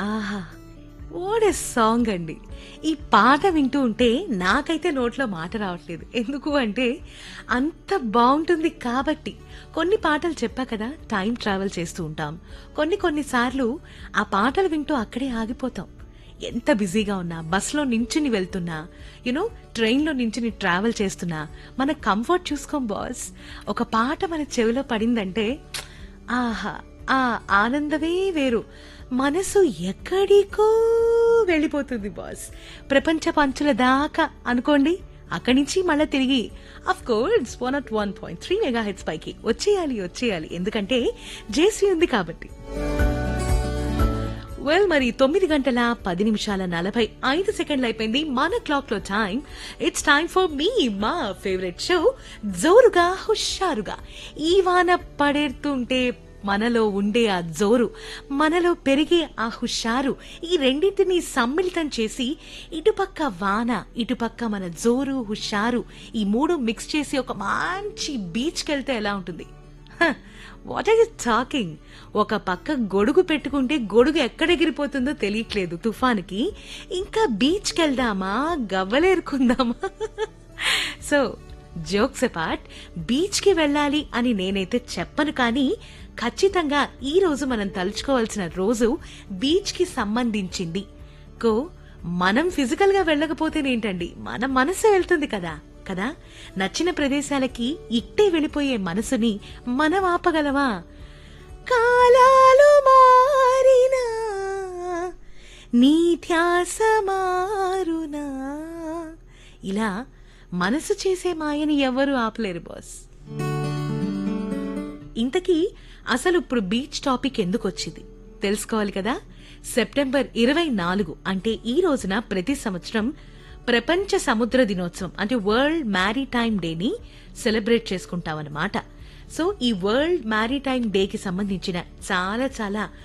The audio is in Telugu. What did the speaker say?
ఆహా వాట్ ఎ సాంగ్ అండి ఈ పాట వింటూ ఉంటే నాకైతే నోట్లో మాట రావట్లేదు ఎందుకు అంటే అంత బాగుంటుంది కాబట్టి కొన్ని పాటలు చెప్పా కదా టైం ట్రావెల్ చేస్తూ ఉంటాం కొన్ని కొన్నిసార్లు ఆ పాటలు వింటూ అక్కడే ఆగిపోతాం ఎంత బిజీగా ఉన్నా బస్సులో నించుని వెళ్తున్నా యునో ట్రైన్లో నించుని ట్రావెల్ చేస్తున్నా మన కంఫర్ట్ చూసుకోం బాస్ ఒక పాట మన చెవిలో పడిందంటే ఆహా ఆ ఆనందమే వేరు మనసు ఎక్కడికో వెళ్ళిపోతుంది బాస్ ప్రపంచ పంచుల దాకా అనుకోండి అక్కడి నుంచి మళ్ళీ తిరిగి of course one nought one point three megahertz పైకి వచ్చేయాలి వచ్చేయాలి ఎందుకంటే జేసీ ఉంది కాబట్టి వెల్ మరి తొమ్మిది గంటల పది నిమిషాల నలభై ఐదు సెకండ్లు అయిపోయింది మన క్లాక్ లో టైం ఇట్స్ టైం ఫర్ మీ మా ఫేవరెట్ షో జోరుగా హుషారుగా ఈ వాన పడేస్తుంటే మనలో ఉండే ఆ జోరు మనలో పెరిగే ఆ హుషారు ఈ రెండింటిని సమ్మిళితం చేసి ఇటుపక్క వాన ఇటుపక్క మన జోరు హుషారు ఈ మూడు మిక్స్ చేసి ఒక మంచి బీచ్కి వెళ్తే ఎలా ఉంటుంది వాట్ ఆర్ యు టాకింగ్ ఒక పక్క గొడుగు పెట్టుకుంటే గొడుగు ఎక్కడెగిరిపోతుందో తెలియట్లేదు తుఫాన్కి ఇంకా బీచ్కి వెళ్దామా గవ్వలేరుకుందామా సో జోక్స్ అపార్ట్ బీచ్కి వెళ్ళాలి అని నేనైతే చెప్పను కానీ ఖచ్చితంగా ఈ రోజు మనం తలుచుకోవాల్సిన రోజు బీచ్కి సంబంధించింది కో మనం ఫిజికల్ గా వెళ్ళకపోతేనేంటండి మన మనసు వెళ్తుంది కదా కదా నచ్చిన ప్రదేశాలకి ఇట్టే వెళ్ళిపోయే మనసుని మనం ఆపగలవా కాలాలు మారినా నీ ధ్యాస మారునా ఇలా మనసు చేసే మాయని ఎవరు ఆపలేరు బాస్ ఇంతకీ అసలు ఇప్పుడు బీచ్ టాపిక్ ఎందుకు వచ్చింది తెలుసుకోవాలి కదా సెప్టెంబర్ ఇరవై నాలుగు అంటే ఈ రోజున ప్రతి సంవత్సరం ప్రపంచ సముద్ర దినోత్సవం అంటే వరల్డ్ మ్యారీటైమ్ డేని సెలబ్రేట్ చేసుకుంటామన్నమాట సో ఈ వరల్డ్ మ్యారీటైమ్ డేకి సంబంధించిన చాలా చాలా